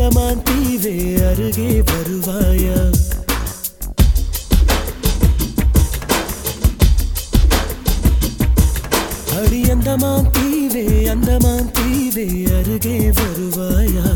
அந்தமான் தீவே அருகே வருவாயா அடி அந்தமான் தீவே அந்தமான் தீவே அருகே வருவாயா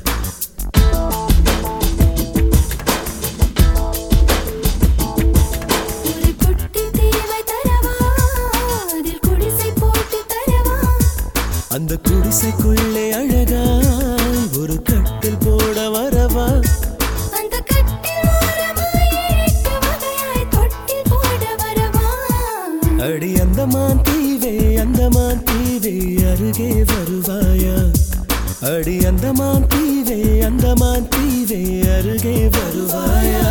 ஒரு குட்டி தீவை தரவா அதில் குடிசை போட்டு தரவா அந்த குடிசைக்குள்ளே அழகாய் ஒரு கட்டில் போட வரவா அந்த கட்டில் ஓரமாய் எட்டு வகையாய் தொட்டில் போட வரவா அடி அந்தமான் தீவே அந்தமான் தீவே அருகே வருவாயா அடி அந்தமான் தீவே அந்தமான் தீவே அருகே வருவாயா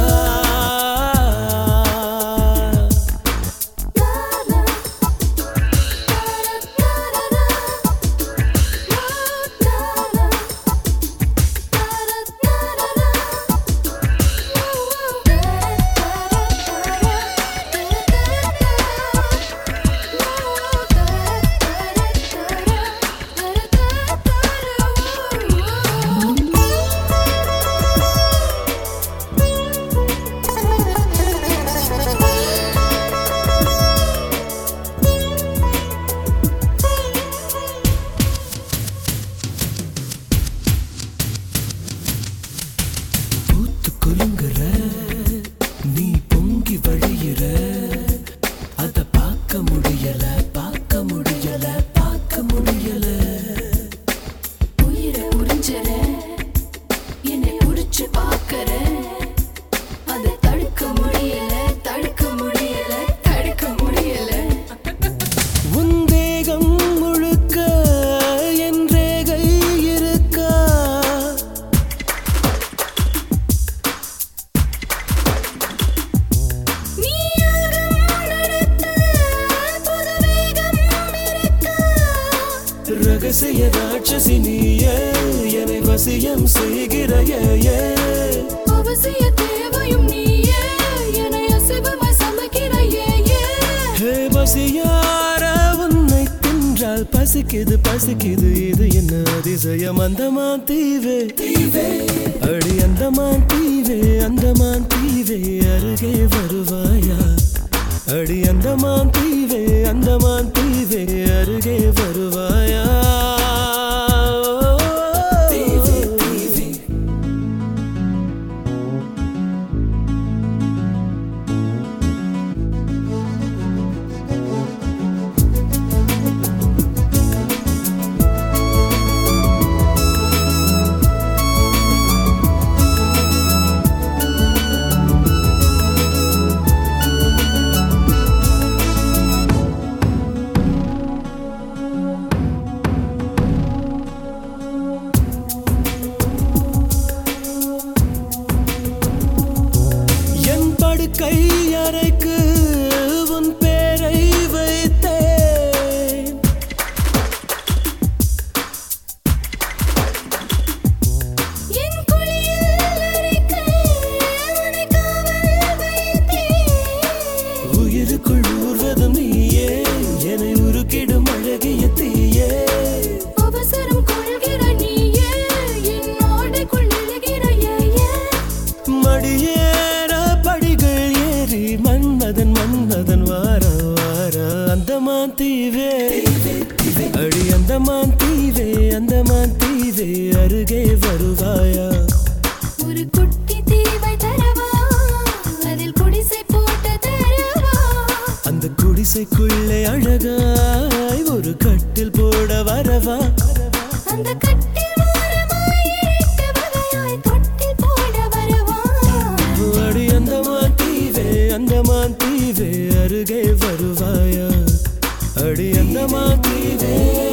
பூத்து குலுங்குற நீ பொங்கி வழியிற அத பார்க்க முடியல பார்க்க முடியல பார்க்க முடியல உயிரை உறிஞ்சற என்னை உரிச்சு பாக்கற அதை தடுக்க முடியல தடுக்க முடியல தடுக்க முடியல உன் தேகம் முழுக்க என் ரேகை இருக்கா நீயாக நடத்த புது வேகம் இருக்கா ரகசிய ராட்சசி நீயே என்னை வசியம் செய்கிறையே அவசிய தேவையும் நீயே என்னை அசைவமாய் சமைக்கிறையே ஹே பசியார உன்னை தின்றால் பசிக்குது பசிக்குது இது என்ன அதிசயம் அந்தமான் தீவே தீவே அடி அந்தமான் தீவே அந்தமான் தீவே அருகே வருவாயா அடி அந்தமான் தீவே அந்தமான் தீவே அருகே வருவாயா தீவே தீவே என் படுக்கை அறைக்கு உன் பேரை வைத்தேன் என் குளியல் அறைக்கு உன்னை காவல் வைத்தேன் உயிருக்குள் ஊர்வதும் நீயே என்னை உருக்கிடும் அழகிய தீயே அவசரம் கொள்கிற நீயே என்னோடைக்குள் எழுகிறையே மடியேற படிகள் ஏறி மன்மதன் மன்மதன் வார வார அந்தமான் தீவே அடி அந்தமான் தீவே அந்தமான் தீவே அருகே வருவாயா ஒரு குட்டி தீவை தரவா அதில் குடிசை போட்டு தரவா அந்த குடிசைக்குள்ளே அழகாய் ஒரு கட்டில் போட வரவா அந்த கட்டில் ஓரமாய் எட்டு வகையாய் தொட்டில் போட வரவா அடி அந்தமான் தீவே அந்தமான் தீவே அருகே வருவாயா அடி அந்தமான் தீவே